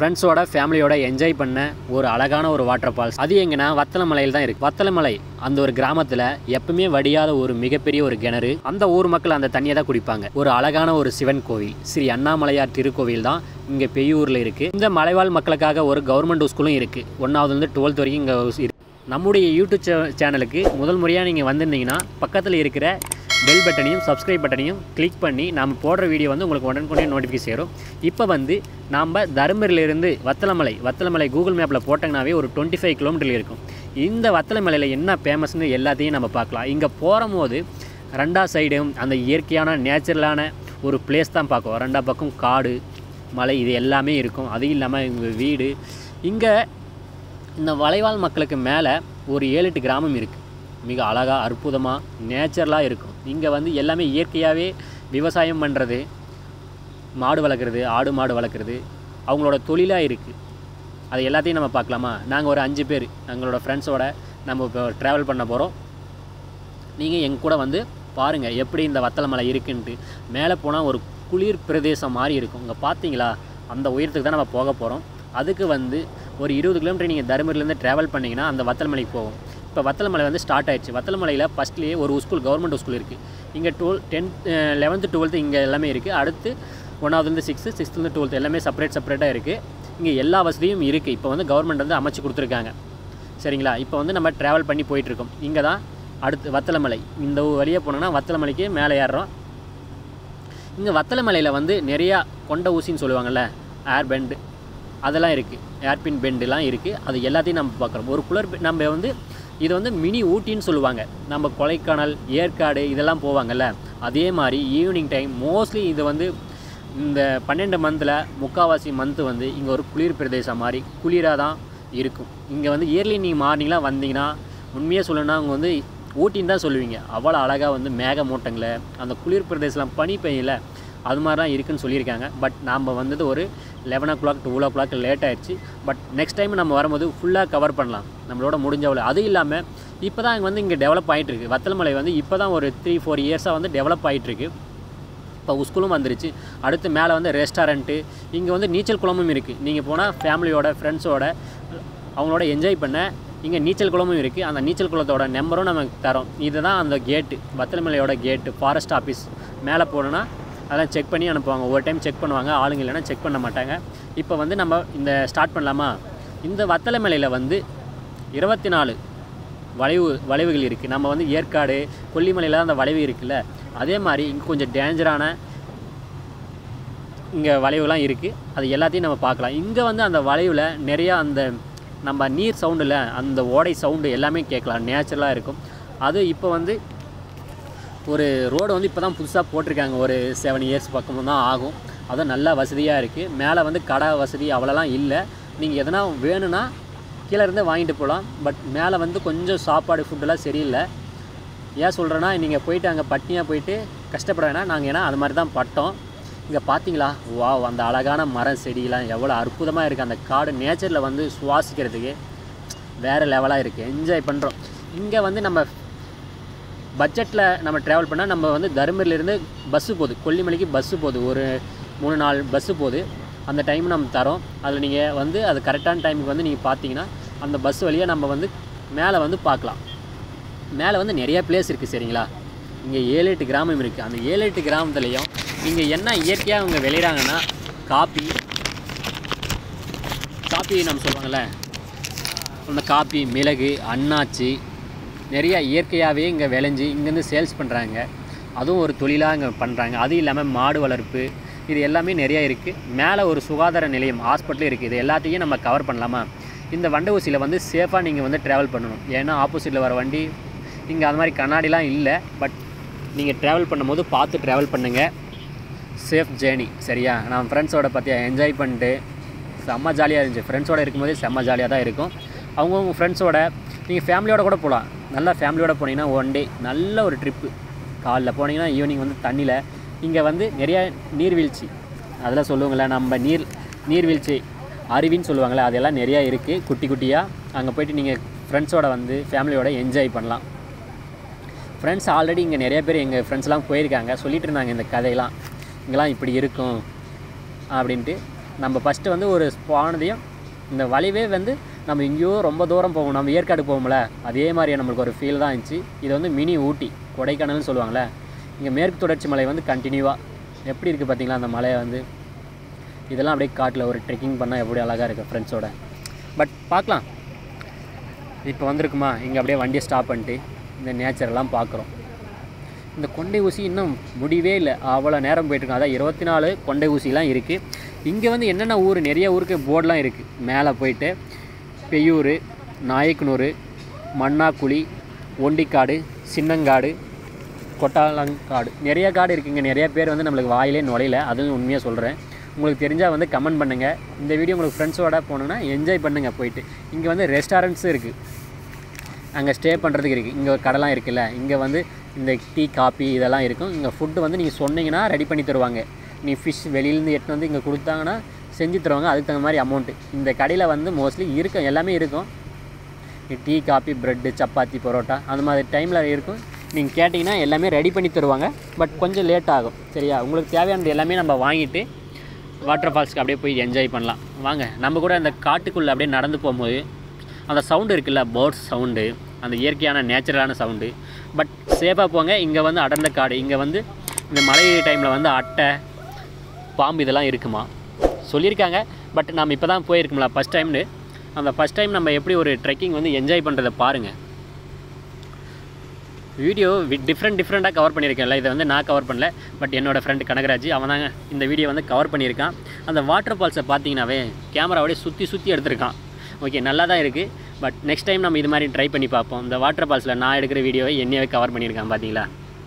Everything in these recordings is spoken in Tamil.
ஃப்ரெண்ட்ஸோட ஃபேமிலியோட என்ஜாய் பண்ண ஒரு அழகான ஒரு வாட்டர் ஃபால்ஸ் அது எங்கன்னா வத்தலமலையில் தான் இருக்குது வத்தலமலை அந்த ஒரு கிராமத்தில் எப்பவுமே வடியாத ஒரு மிகப்பெரிய ஒரு கிணறு அந்த ஊர் மக்கள் அந்த தண்ணியை தான் குடிப்பாங்க ஒரு அழகான ஒரு சிவன் கோவில் ஸ்ரீ அண்ணாமலையார் திருக்கோவில் தான் இங்கே பெய்யூரில் இருக்குது இந்த மலைவாழ் மக்களுக்காக ஒரு கவர்மெண்ட் ஸ்கூலும் இருக்குது ஒன்றாவதுலேருந்து டுவெல்த் வரைக்கும் இங்கே இருக்கு நம்முடைய யூடியூப் சே சேனலுக்கு முதல் முறையாக நீங்கள் வந்திருந்தீங்கன்னா பக்கத்தில் இருக்கிற பெல் பட்டனையும் சப்ஸ்கிரைப் பட்டனையும் கிளிக் பண்ணி நம்ம போடுற வீடியோ வந்து உங்களுக்கு உடனுக்குடனே நோட்டிஃபிகேஷன் சேரும் இப்போ வந்து நாம் தருமபுரியிலேருந்து வத்தலமலை வத்தலமலை கூகுள் மேப்பில் போட்டோங்கனாவே ஒரு டுவெண்ட்டி ஃபைவ் கிலோமீட்டர் இருக்கும் இந்த வத்தலமலையில் என்ன ஃபேமஸ்னு எல்லாத்தையும் நம்ம பார்க்கலாம் இங்கே போகும்போது ரெண்டா சைடும் அந்த இயற்கையான நேச்சுரலான ஒரு பிளேஸ் தான் பார்க்கும் ரெண்டா பக்கம் காடு மலை இது எல்லாமே இருக்கும் அது இல்லாமல் இங்கே வீடு இங்கே இந்த மலைவாழ் மக்களுக்கு மேலே ஒரு ஏழு எட்டு கிராமம் இருக்குது மிக அழகாக அற்புதமாக நேச்சுரலாக இருக்கும் இங்கே வந்து எல்லாமே இயற்கையாகவே விவசாயம் பண்ணுறது மாடு வளர்க்குறது ஆடு மாடு வளர்க்குறது அவங்களோட தொழிலாக இருக்குது அது எல்லாத்தையும் நம்ம பார்க்கலாமா நாங்கள் ஒரு அஞ்சு பேர் எங்களோட ஃப்ரெண்ட்ஸோட நம்ம இப்போ ட்ராவல் பண்ண போகிறோம் நீங்கள் எங்க கூட வந்து பாருங்கள் எப்படி இந்த வத்தலமலை இருக்குன்ட்டு மேலே போனால் ஒரு குளிர் பிரதேசம் மாதிரி இருக்கும் இங்கே பார்த்தீங்களா அந்த உயரத்துக்கு தான் நம்ம போக போகிறோம் அதுக்கு வந்து ஒரு இருபது கிலோமீட்டர் நீங்கள் தருமபுரியிலேருந்து ட்ராவல் பண்ணிங்கன்னா அந்த வத்தலமலைக்கு போகும் இப்போ வத்தலமலை வந்து ஸ்டார்ட் ஆயிடுச்சு வத்தலமலையில் ஃபஸ்ட்லேயே ஒரு ஸ்கூல் கவர்மெண்ட் ஸ்கூல் இருக்குது இங்கே டுவெல் டென்த் லெவன்த்து டுவெல்த்து இங்கே எல்லாமே இருக்குது அடுத்து ஒன்றாவதுலேருந்து சிக்ஸ்த்து சிக்ஸ்த்துலேருந்து டுவெல்த்து எல்லாமே செப்பரேட் செப்பரேட்டாக இருக்குது இங்கே எல்லா வசதியும் இருக்குது இப்போ வந்து கவர்மெண்ட் வந்து அமைச்சு கொடுத்துருக்காங்க சரிங்களா இப்போ வந்து நம்ம ட்ராவல் பண்ணி போயிட்டுருக்கோம் இங்கே தான் அடுத்து வத்தலமலை இந்த வழியாக போனோம்னா வத்தலமலைக்கு மேலே ஏறுறோம் இங்கே வத்தலமலையில் வந்து நிறையா கொண்ட ஊசின்னு சொல்லுவாங்கள்ல ஏர் பெண்டு அதெல்லாம் இருக்குது ஏர்பின் பெண்டுலாம் இருக்குது அது எல்லாத்தையும் நம்ம பார்க்குறோம் ஒரு குளர் நம்ம வந்து இது வந்து மினி ஊட்டின்னு சொல்லுவாங்க நம்ம கொடைக்கானல் ஏற்காடு இதெல்லாம் போவாங்கல்ல அதே மாதிரி ஈவினிங் டைம் மோஸ்ட்லி இது வந்து இந்த பன்னெண்டு மந்தில் முக்கால்வாசி மந்த்து வந்து இங்கே ஒரு குளிர் பிரதேசம் மாதிரி குளிராக தான் இருக்கும் இங்கே வந்து இயர்லி நீங்கள் மார்னிங்லாம் வந்தீங்கன்னா உண்மையாக சொல்லணும்னா அவங்க வந்து ஊட்டின்னு தான் சொல்லுவீங்க அவ்வளோ அழகாக வந்து மேகமூட்டங்களை அந்த குளிர் பிரதேசம் பனி பெய்யல அது மாதிரி தான் இருக்குன்னு சொல்லியிருக்காங்க பட் நாம் வந்தது ஒரு eleven o'clock twelve o'clock late ஆயிடுச்சு பட் நெக்ஸ்ட் டைம் நம்ம வரும்போது ஃபுல்லாக கவர் பண்ணலாம் நம்மளோட முடிஞ்சவளை அது இல்லாமல் இப்போ தான் இங்கே வந்து இங்கே டெவலப் ஆகிட்டு இருக்கு வத்தலமலை வந்து இப்போ தான் ஒரு த்ரீ ஃபோர் இயர்ஸாக வந்து டெவலப் ஆகிட்டுருக்கு இப்போ ஸ்கூலும் வந்துருச்சு அடுத்து மேலே வந்து ரெஸ்டாரண்ட்டு இங்கே வந்து நீச்சல் குளமும் இருக்குது நீங்கள் போனால் ஃபேமிலியோட ஃப்ரெண்ட்ஸோட அவங்களோட என்ஜாய் பண்ண இங்கே நீச்சல் குளமும் இருக்குது அந்த நீச்சல் குளத்தோட நம்பரும் நமக்கு தரோம் இதுதான் அந்த கேட்டு வத்தலமலையோட கேட்டு ஃபாரஸ்ட் ஆஃபீஸ் மேலே போனோன்னா அதெல்லாம் செக் பண்ணி அனுப்புவாங்க ஒரு டைம் செக் பண்ணுவாங்க ஆளுங்க இல்லைன்னா செக் பண்ண மாட்டாங்க இப்போ வந்து நம்ம இந்த ஸ்டார்ட் பண்ணலாமா இந்த வத்தலமலையில் வந்து இருபத்தி நாலு வளைவு வளைவுகள் இருக்குது நம்ம வந்து ஏற்காடு கொல்லிமலையில் அந்த வளைவு இருக்குல்ல அதே மாதிரி இங்கே கொஞ்சம் டேஞ்சரான இங்கே வளைவுலாம் இருக்குது அது எல்லாத்தையும் நம்ம பார்க்கலாம் இங்கே வந்து அந்த வளைவில் நிறையா அந்த நம்ம நீர் சவுண்டில் அந்த ஓடை சவுண்டு எல்லாமே கேட்கலாம் நேச்சுரலாக இருக்கும் அது இப்போ வந்து ஒரு ரோடு வந்து இப்போ தான் புதுசாக போட்டிருக்காங்க ஒரு செவன் இயர்ஸ் பக்கமும் தான் ஆகும் அதுவும் நல்ல வசதியாக இருக்குது மேலே வந்து கடை வசதி அவ்வளோலாம் இல்லை நீங்கள் எதனா வேணும்னா கீழே இருந்து வாங்கிட்டு போகலாம் பட் மேலே வந்து கொஞ்சம் சாப்பாடு ஃபுட்டெல்லாம் சரியில்லை ஏன் சொல்கிறேன்னா நீங்கள் போயிட்டு அங்கே பட்னியாக போயிட்டு கஷ்டப்பட வேணாம் நாங்கள் ஏன்னா அது மாதிரி தான் பட்டோம் இங்கே பார்த்தீங்களா வாவ் அந்த அழகான மரம் செடியெலாம் எவ்வளோ அற்புதமாக இருக்குது அந்த காடு நேச்சரில் வந்து சுவாசிக்கிறதுக்கு வேறு லெவலாக இருக்குது என்ஜாய் பண்ணுறோம் இங்கே வந்து நம்ம பட்ஜெட்டில் நம்ம ட்ராவல் பண்ணால் நம்ம வந்து தருமபுரியிலேருந்து பஸ்ஸு போகுது கொல்லிமலைக்கு பஸ்ஸு போகுது ஒரு மூணு நாலு பஸ்ஸு போகுது அந்த டைம் நம்ம தரோம் அதில் நீங்கள் வந்து அது கரெக்டான டைமுக்கு வந்து நீங்கள் பார்த்தீங்கன்னா அந்த பஸ் வழியாக நம்ம வந்து மேலே வந்து பார்க்கலாம் மேலே வந்து நிறைய பிளேஸ் இருக்குது சரிங்களா இங்கே ஏழு எட்டு கிராமம் இருக்குது அந்த ஏழு எட்டு கிராமத்துலேயும் இங்கே என்ன இயற்கையாக அவங்க விளையிறாங்கன்னா காப்பி காப்பி நம்ம சொல்லுவாங்கள்ல அந்த காப்பி மிளகு அன்னாச்சி நிறைய இயற்கையாகவே இங்கே விளைஞ்சி இங்கேருந்து சேல்ஸ் பண்ணுறாங்க அதுவும் ஒரு தொழிலாக இங்கே பண்ணுறாங்க அது இல்லாமல் மாடு வளர்ப்பு இது எல்லாமே நிறையா இருக்குது மேலே ஒரு சுகாதார நிலையம் ஹாஸ்பிட்டலும் இருக்குது இது எல்லாத்தையும் நம்ம கவர் பண்ணலாமா இந்த வண்ட ஊசியில் வந்து சேஃபாக நீங்கள் வந்து ட்ராவல் பண்ணணும் ஏன்னா ஆப்போசிட்டில் வர வண்டி இங்கே அது மாதிரி கண்ணாடிலாம் இல்லை பட் நீங்கள் ட்ராவல் பண்ணும்போது பார்த்து ட்ராவல் பண்ணுங்கள் சேஃப் ஜேர்னி சரியா நான் ஃப்ரெண்ட்ஸோட பார்த்தியா என்ஜாய் பண்ணிட்டு செம்ம ஜாலியாக இருந்துச்சு ஃப்ரெண்ட்ஸோட இருக்கும்போதே செம்ம ஜாலியாக தான் இருக்கும் அவங்கவுங்க ஃப்ரெண்ட்ஸோட நீங்கள் ஃபேமிலியோட கூட போகலாம் நல்லா ஃபேமிலியோட போனீங்கன்னா ஒன் டே நல்ல ஒரு ட்ரிப்பு காலைல போனீங்கன்னா ஈவினிங் வந்து தண்ணியில் இங்கே வந்து நிறைய நீர்வீழ்ச்சி அதெல்லாம் சொல்லுவாங்கள்ல நம்ம நீர் நீர்வீழ்ச்சி அருவின்னு சொல்லுவாங்கள்ல அதெல்லாம் நிறையா இருக்குது குட்டி குட்டியாக அங்கே போயிட்டு நீங்கள் ஃப்ரெண்ட்ஸோட வந்து ஃபேமிலியோட என்ஜாய் பண்ணலாம் ஃப்ரெண்ட்ஸ் ஆல்ரெடி இங்கே நிறைய பேர் எங்கள் ஃப்ரெண்ட்ஸ்லாம் போயிருக்காங்க சொல்லிட்டு இருந்தாங்க இந்த கதையெல்லாம் இங்கெல்லாம் இப்படி இருக்கும் அப்படின்ட்டு நம்ம ஃபஸ்ட்டு வந்து ஒரு போனதையும் இந்த வழிவே வந்து நம்ம எங்கேயோ ரொம்ப தூரம் போவோம் நம்ம ஏற்காடு போவோம்ல அதே மாதிரி நம்மளுக்கு ஒரு ஃபீல் தான் இருந்துச்சு இது வந்து மினி ஊட்டி கொடைக்கானல்னு சொல்லுவாங்கள்ல இங்கே மேற்கு தொடர்ச்சி மலை வந்து கண்டினியூவாக எப்படி இருக்குது பார்த்தீங்களா அந்த மலையை வந்து இதெல்லாம் அப்படியே காட்டில் ஒரு ட்ரெக்கிங் பண்ணால் எப்படி அழகாக இருக்குது ஃப்ரெண்ட்ஸோட பட் பார்க்கலாம் இப்போ வந்திருக்குமா இங்கே அப்படியே வண்டியை ஸ்டாப் பண்ணிட்டு இந்த நேச்சரெல்லாம் பார்க்குறோம் இந்த கொண்டை ஊசி இன்னும் முடியவே இல்லை அவ்வளோ நேரம் போயிட்டுருக்கோம் அதான் இருபத்தி நாலு கொண்டை ஊசிலாம் இருக்குது இங்கே வந்து என்னென்ன ஊர் நிறைய ஊருக்கு போர்டெலாம் இருக்குது மேலே போயிட்டு பெய்யூர் நாயக்கனூர் மன்னாக்குழி ஒண்டிக்காடு சின்னங்காடு கொட்டாலங்காடு நிறைய காடு இருக்குங்க நிறைய பேர் வந்து நம்மளுக்கு வாயிலே நுழையல அதுவும் உண்மையாக சொல்கிறேன் உங்களுக்கு தெரிஞ்சால் வந்து கமெண்ட் பண்ணுங்கள் இந்த வீடியோ உங்களுக்கு ஃப்ரெண்ட்ஸோட போனோன்னா என்ஜாய் பண்ணுங்கள் போயிட்டு இங்கே வந்து ரெஸ்டாரண்ட்ஸும் இருக்குது அங்கே ஸ்டே பண்ணுறதுக்கு இருக்குது இங்கே ஒரு கடைலாம் இருக்குல்ல இங்கே வந்து இந்த டீ காப்பி இதெல்லாம் இருக்கும் இங்கே ஃபுட்டு வந்து நீங்கள் சொன்னீங்கன்னா ரெடி பண்ணி தருவாங்க நீ ஃபிஷ் வெளியிலேருந்து எடுத்து வந்து இங்கே கொடுத்தாங்கன்னா செஞ்சு தருவாங்க அதுக்கு தகுந்த மாதிரி அமௌண்ட்டு இந்த கடையில் வந்து மோஸ்ட்லி இருக்கும் எல்லாமே இருக்கும் டீ காப்பி ப்ரெட்டு சப்பாத்தி பரோட்டா அந்த மாதிரி டைமில் இருக்கும் நீங்கள் கேட்டிங்கன்னா எல்லாமே ரெடி பண்ணி தருவாங்க பட் கொஞ்சம் லேட் ஆகும் சரியா உங்களுக்கு தேவையானது எல்லாமே நம்ம வாங்கிட்டு வாட்டர் ஃபால்ஸ்க்கு அப்படியே போய் என்ஜாய் பண்ணலாம் வாங்க நம்ம கூட அந்த காட்டுக்குள்ளே அப்படியே நடந்து போகும்போது அந்த சவுண்டு இருக்குல்ல பேர்ட்ஸ் சவுண்டு அந்த இயற்கையான நேச்சுரலான சவுண்டு பட் சேஃபாக போங்க இங்கே வந்து அடர்ந்த காடு இங்கே வந்து இந்த மழை டைமில் வந்து அட்டை பாம்பு இதெல்லாம் இருக்குமா சொல்லியிருக்காங்க பட் நம்ம இப்போ தான் போயிருக்கோம்ல ஃபஸ்ட் டைம்னு அந்த ஃபஸ்ட் டைம் நம்ம எப்படி ஒரு ட்ரெக்கிங் வந்து என்ஜாய் பண்ணுறதை பாருங்கள் வீடியோ டிஃப்ரெண்ட் டிஃப்ரெண்ட்டாக கவர் பண்ணியிருக்கேன்ல இதை வந்து நான் கவர் பண்ணல பட் என்னோடய ஃப்ரெண்டு கனகராஜ் அவன் தாங்க இந்த வீடியோ வந்து கவர் பண்ணியிருக்கான் அந்த வாட்டர் ஃபால்ஸை பார்த்தீங்கன்னாவே கேமராவோடய சுற்றி சுற்றி எடுத்திருக்கான் ஓகே நல்லா தான் இருக்குது பட் நெக்ஸ்ட் டைம் நம்ம இது மாதிரி ட்ரை பண்ணி பார்ப்போம் இந்த வாட்டர் ஃபால்ஸில் நான் எடுக்கிற வீடியோவை என்னையவே கவர் பண்ணியிருக்கான் பார்த்தீங்களா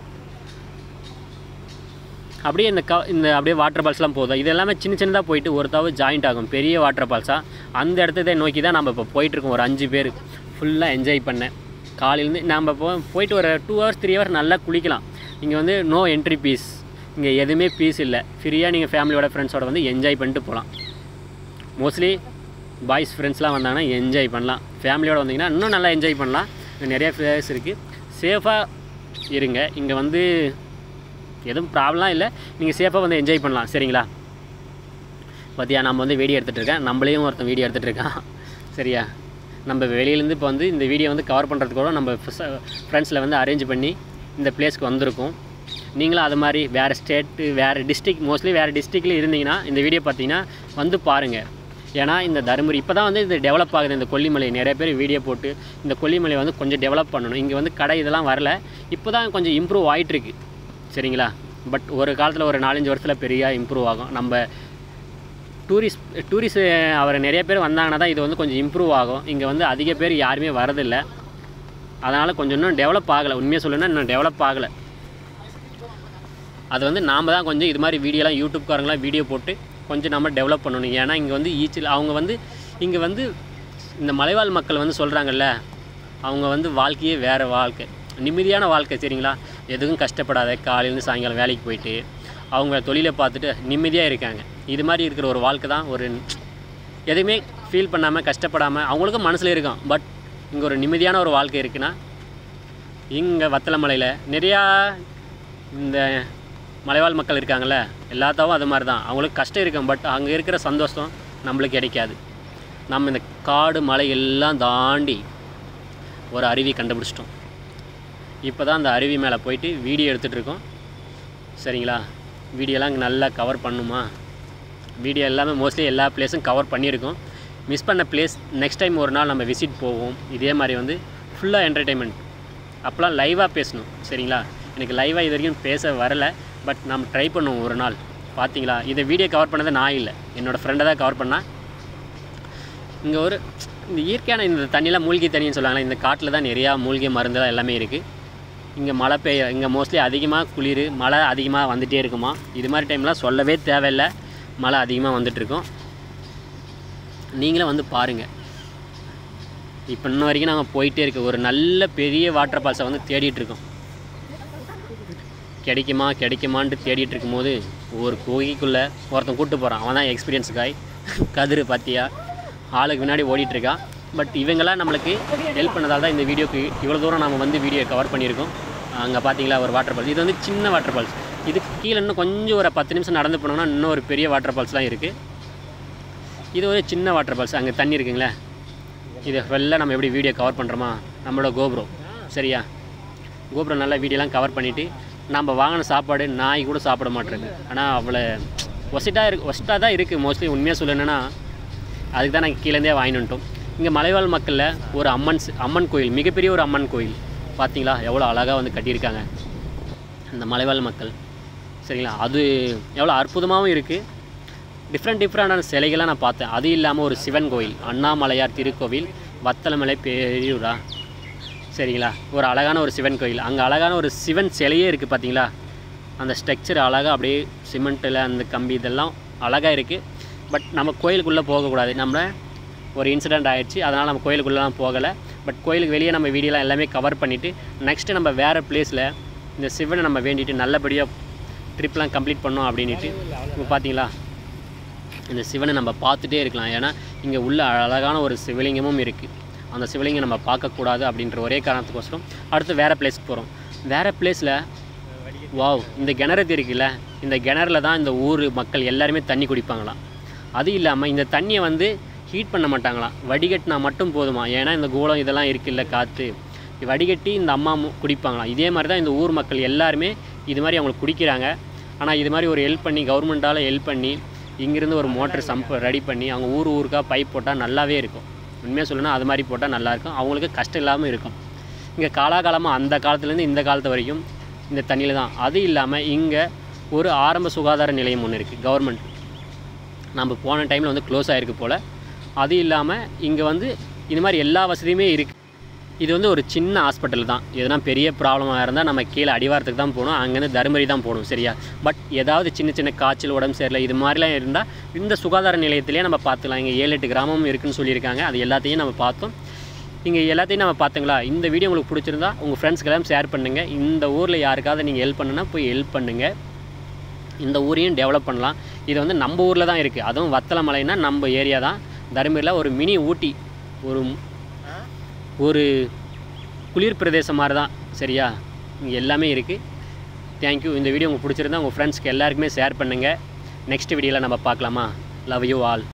அப்படியே இந்த க இந்த அப்படியே வாட்டர் ஃபால்ஸ்லாம் போதும் இது எல்லாமே சின்ன சின்னதாக போயிட்டு ஒருத்தாவு ஜாயிண்ட் ஆகும் பெரிய வாட்டர் ஃபால்ஸாக அந்த இடத்த நோக்கி தான் நம்ம இப்போ போயிட்டுருக்கோம் ஒரு அஞ்சு பேர் ஃபுல்லாக என்ஜாய் பண்ணேன் காலையிலேருந்து நம்ம போ போயிட்டு ஒரு டூ ஹவர்ஸ் த்ரீ ஹவர்ஸ் நல்லா குளிக்கலாம் இங்கே வந்து நோ என்ட்ரி பீஸ் இங்கே எதுவுமே பீஸ் இல்லை ஃப்ரீயாக நீங்கள் ஃபேமிலியோட ஃப்ரெண்ட்ஸோட வந்து என்ஜாய் பண்ணிட்டு போகலாம் மோஸ்ட்லி பாய்ஸ் ஃப்ரெண்ட்ஸ்லாம் வந்தாங்கன்னா என்ஜாய் பண்ணலாம் ஃபேமிலியோட வந்தீங்கன்னா இன்னும் நல்லா என்ஜாய் பண்ணலாம் இங்க நிறைய பிளேஸ் இருக்குது சேஃபாக இருங்க இங்கே வந்து எதுவும் ப்ராப்ளம் இல்லை நீங்கள் சேஃபாக வந்து என்ஜாய் பண்ணலாம் சரிங்களா பார்த்தியா நம்ம வந்து வீடியோ எடுத்துகிட்டு இருக்கேன் நம்மளையும் ஒருத்தன் வீடியோ எடுத்துகிட்டு இருக்கான் சரியா நம்ம வெளியிலேருந்து இப்போ வந்து இந்த வீடியோ வந்து கவர் பண்ணுறதுக்கு கூட நம்ம ஃப்ரெண்ட்ஸில் வந்து அரேஞ்ச் பண்ணி இந்த பிளேஸ்க்கு வந்திருக்கோம் நீங்களும் அது மாதிரி வேறு ஸ்டேட்டு வேறு டிஸ்ட்ரிக் மோஸ்ட்லி வேறு டிஸ்ட்ரிக்டில் இருந்தீங்கன்னா இந்த வீடியோ பார்த்தீங்கன்னா வந்து பாருங்கள் ஏன்னா இந்த தருமபுரி இப்போ தான் வந்து இது டெவலப் ஆகுது இந்த கொல்லிமலை நிறைய பேர் வீடியோ போட்டு இந்த கொல்லிமலை வந்து கொஞ்சம் டெவலப் பண்ணணும் இங்கே வந்து கடை இதெல்லாம் வரல இப்போ தான் கொஞ்சம் இம்ப்ரூவ் ஆகிட்டுருக்கு சரிங்களா பட் ஒரு காலத்தில் ஒரு நாலஞ்சு வருஷத்தில் பெரிய இம்ப்ரூவ் ஆகும் நம்ம டூரிஸ்ட் டூரிஸ்ட் அவர் நிறைய பேர் வந்தாங்கன்னா தான் இது வந்து கொஞ்சம் இம்ப்ரூவ் ஆகும் இங்கே வந்து அதிக பேர் யாருமே வரதில்லை அதனால் கொஞ்சம் இன்னும் டெவலப் ஆகலை உண்மையாக சொல்லணும்னா இன்னும் டெவலப் ஆகலை அது வந்து நாம் தான் கொஞ்சம் இது மாதிரி வீடியோலாம் யூடியூப்காரங்களாம் வீடியோ போட்டு கொஞ்சம் நம்ம டெவலப் பண்ணணும் ஏன்னா இங்கே வந்து ஈச்சில் அவங்க வந்து இங்கே வந்து இந்த மலைவாழ் மக்கள் வந்து சொல்கிறாங்கல்ல அவங்க வந்து வாழ்க்கையே வேறு வாழ்க்கை நிம்மதியான வாழ்க்கை சரிங்களா எதுவும் கஷ்டப்படாத காலையிலேருந்து சாயங்காலம் வேலைக்கு போயிட்டு அவங்க தொழிலை பார்த்துட்டு நிம்மதியாக இருக்காங்க இது மாதிரி இருக்கிற ஒரு வாழ்க்கை தான் ஒரு எதுவுமே ஃபீல் பண்ணாமல் கஷ்டப்படாமல் அவங்களுக்கும் மனசில் இருக்கும் பட் இங்கே ஒரு நிம்மதியான ஒரு வாழ்க்கை இருக்குன்னா இங்கே வத்தலமலையில் நிறையா இந்த மலைவாழ் மக்கள் இருக்காங்கள்ல எல்லாத்தாவும் அது மாதிரி தான் அவங்களுக்கு கஷ்டம் இருக்கும் பட் அங்கே இருக்கிற சந்தோஷம் நம்மளுக்கு கிடைக்காது நம்ம இந்த காடு மலை எல்லாம் தாண்டி ஒரு அருவி கண்டுபிடிச்சிட்டோம் இப்போ தான் அந்த அருவி மேலே போயிட்டு வீடியோ எடுத்துகிட்டு இருக்கோம் சரிங்களா வீடியோலாம் இங்கே நல்லா கவர் பண்ணுமா வீடியோ எல்லாமே மோஸ்ட்லி எல்லா பிளேஸும் கவர் பண்ணியிருக்கோம் மிஸ் பண்ண பிளேஸ் நெக்ஸ்ட் டைம் ஒரு நாள் நம்ம விசிட் போவோம் இதே மாதிரி வந்து ஃபுல்லாக என்டர்டெயின்மெண்ட் அப்போலாம் லைவாக பேசணும் சரிங்களா எனக்கு லைவாக இது வரைக்கும் பேச வரல பட் நம்ம ட்ரை பண்ணுவோம் ஒரு நாள் பார்த்தீங்களா இதை வீடியோ கவர் பண்ணது நான் இல்லை என்னோடய ஃப்ரெண்டை தான் கவர் பண்ணேன் இங்கே ஒரு இந்த இயற்கையான இந்த தண்ணியெலாம் மூலிகை தண்ணின்னு சொல்லுவாங்களே இந்த காட்டில் தான் நிறையா மூலிகை மருந்துலாம் எல்லாமே இருக்குது இங்கே மழை பெய்ய இங்கே மோஸ்ட்லி அதிகமாக குளிர் மழை அதிகமாக வந்துகிட்டே இருக்குமா இது மாதிரி டைம்லாம் சொல்லவே தேவையில்லை மழை அதிகமாக வந்துட்டுருக்கும் நீங்களும் வந்து பாருங்கள் இப்போ இன்ன வரைக்கும் நாங்கள் போயிட்டே இருக்க ஒரு நல்ல பெரிய வாட்டர் ஃபால்ஸை வந்து தேடிட்டு இருக்கோம் கிடைக்குமா கிடைக்குமான்ட்டு தேடிட்டு இருக்கும்போது ஒரு குகைக்குள்ளே ஒருத்தன் கூப்பிட்டு போகிறான் அவன் தான் எக்ஸ்பீரியன்ஸ் காய் கதிர் பார்த்தியா ஆளுக்கு முன்னாடி ஓடிட்டு இருக்கான் பட் இவங்கெல்லாம் நம்மளுக்கு ஹெல்ப் பண்ணதால தான் இந்த வீடியோக்கு இவ்வளோ தூரம் நம்ம வந்து வீடியோ கவர் பண்ணியிருக்கோம் அங்கே பார்த்தீங்களா ஒரு வாட்டர் ஃபால்ஸ் இது வந்து சின்ன வாட்டர் ஃபால்ஸ் இதுக்கு கீழே இன்னும் கொஞ்சம் ஒரு பத்து நிமிஷம் நடந்து போனோம்னா இன்னும் ஒரு பெரிய வாட்டர் ஃபால்ஸ்லாம் இருக்குது இது ஒரு சின்ன வாட்டர் ஃபால்ஸ் அங்கே தண்ணி இருக்குங்களே இது ஃபுல்லாக நம்ம எப்படி வீடியோ கவர் பண்ணுறோமா நம்மளோட கோபுரம் சரியா கோபுரம் நல்லா வீடியோலாம் கவர் பண்ணிவிட்டு நம்ம வாங்கின சாப்பாடு நாய் கூட சாப்பிட மாட்டேருக்கு ஆனால் அவ்வளோ ஒசிட்டாக இருக்கு ஒசிட்டாக தான் இருக்குது மோஸ்ட்லி உண்மையாக சொல்லணுன்னா அதுக்கு தான் நாங்கள் கீழேருந்தே வாங்கிட்டு வந்துட்டோம் இங்கே மலைவாழ் மக்களில் ஒரு அம்மன் சி- அம்மன் கோயில் மிகப்பெரிய ஒரு அம்மன் கோயில் பார்த்தீங்களா எவ்வளோ அழகாக வந்து கட்டியிருக்காங்க இந்த மலைவாழ் மக்கள் சரிங்களா அது எவ்வளோ அற்புதமாகவும் இருக்குது டிஃப்ரெண்ட் டிஃப்ரெண்டான சிலைகள்லாம் நான் பார்த்தேன் அது இல்லாமல் ஒரு சிவன் கோயில் அண்ணாமலையார் திருக்கோவில் வத்தலமலை பெரியூரா சரிங்களா ஒரு அழகான ஒரு சிவன் கோயில் அங்கே அழகான ஒரு சிவன் சிலையே இருக்குது பார்த்தீங்களா அந்த ஸ்ட்ரக்சர் அழகாக அப்படியே சிமெண்ட்டில் அந்த கம்பி இதெல்லாம் அழகாக இருக்குது பட் நம்ம கோயிலுக்குள்ளே போகக்கூடாது நம்ம ஒரு இன்சிடெண்ட் ஆயிடுச்சு அதனால் நம்ம கோயிலுக்குள்ளெலாம் போகலை பட் கோயிலுக்கு வெளியே நம்ம வீடியோலாம் எல்லாமே கவர் பண்ணிவிட்டு நெக்ஸ்ட்டு நம்ம வேறு பிளேஸில் இந்த சிவனை நம்ம வேண்டிட்டு நல்லபடியாக ட்ரிப்லாம் கம்ப்ளீட் பண்ணோம் அப்படின்ட்டு இப்போ பார்த்தீங்களா இந்த சிவனை நம்ம பார்த்துட்டே இருக்கலாம் ஏன்னா இங்கே உள்ள அழகான ஒரு சிவலிங்கமும் இருக்குது அந்த சிவலிங்கம் நம்ம பார்க்கக்கூடாது அப்படின்ற ஒரே காரணத்துக்கோசரம் அடுத்து வேறு பிளேஸ்க்கு போகிறோம் வேறு பிளேஸில் வாவ் இந்த கிணறு இருக்குல்ல இந்த கிணறுல தான் இந்த ஊர் மக்கள் எல்லாருமே தண்ணி குடிப்பாங்களாம் அது இல்லாமல் இந்த தண்ணியை வந்து ஹீட் பண்ண மாட்டாங்களாம் வடிகட்டினா மட்டும் போதுமா ஏன்னா இந்த கூலம் இதெல்லாம் இருக்குல்ல காற்று வடிகட்டி இந்த அம்மா மு- குடிப்பாங்களாம் இதே மாதிரி தான் இந்த ஊர் மக்கள் எல்லாருமே இது மாதிரி அவங்களுக்கு குடிக்கிறாங்க ஆனால் இது மாதிரி ஒரு ஹெல்ப் பண்ணி கவர்மெண்ட்டால் ஹெல்ப் பண்ணி இங்கேருந்து ஒரு மோட்டர் சம்ப் ரெடி பண்ணி அவங்க ஊர் ஊருக்காக பைப் போட்டால் நல்லாவே இருக்கும் உண்மையாக சொல்லணும்னா அது மாதிரி போட்டால் நல்லாயிருக்கும் அவங்களுக்கு கஷ்டம் இல்லாமல் இருக்கும் இங்கே காலாகாலமாக அந்த காலத்துலேருந்து இந்த காலத்து வரைக்கும் இந்த தண்ணியில் தான் அது இல்லாமல் இங்கே ஒரு ஆரம்ப சுகாதார நிலையம் ஒன்று இருக்குது கவர்மெண்ட் நம்ம போன டைமில் வந்து க்ளோஸ் ஆகிருக்கு போல் அது இல்லாமல் இங்கே வந்து இது மாதிரி எல்லா வசதியுமே இருக்குது இது வந்து ஒரு சின்ன ஹாஸ்பிட்டல் தான் எதுனா பெரிய ப்ராப்ளமாக இருந்தால் நம்ம கீழே அடிவாரத்துக்கு தான் போகணும் அங்கேருந்து தருமபுரி தான் போகணும் சரியா பட் ஏதாவது சின்ன சின்ன காய்ச்சல் உடம்பு சரியில்லை இது மாதிரிலாம் இருந்தால் இந்த சுகாதார நிலையத்திலே நம்ம பார்த்துக்கலாம் இங்கே ஏழு எட்டு கிராமம் இருக்குன்னு சொல்லியிருக்காங்க அது எல்லாத்தையும் நம்ம பார்த்தோம் இங்கே எல்லாத்தையும் நம்ம பார்த்துங்களா இந்த வீடியோ உங்களுக்கு பிடிச்சிருந்தா உங்கள் ஃப்ரெண்ட்ஸ்க்கெல்லாம் ஷேர் பண்ணுங்கள் இந்த ஊரில் யாருக்காவது நீங்கள் ஹெல்ப் பண்ணுன்னா போய் ஹெல்ப் பண்ணுங்கள் இந்த ஊரையும் டெவலப் பண்ணலாம் இது வந்து நம்ம ஊரில் தான் இருக்குது அதுவும் வத்தலமலைனா நம்ம ஏரியா தான் தருமபுரியில் ஒரு மினி ஊட்டி ஒரு ஒரு குளிர் பிரதேசம் மாதிரி தான் சரியா இங்கே எல்லாமே இருக்குது தேங்க்யூ இந்த வீடியோ உங்களுக்கு பிடிச்சிருந்தா உங்கள் ஃப்ரெண்ட்ஸ்க்கு எல்லாருக்குமே ஷேர் பண்ணுங்கள் நெக்ஸ்ட் வீடியோவில் நம்ம பார்க்கலாமா லவ் யூ ஆல்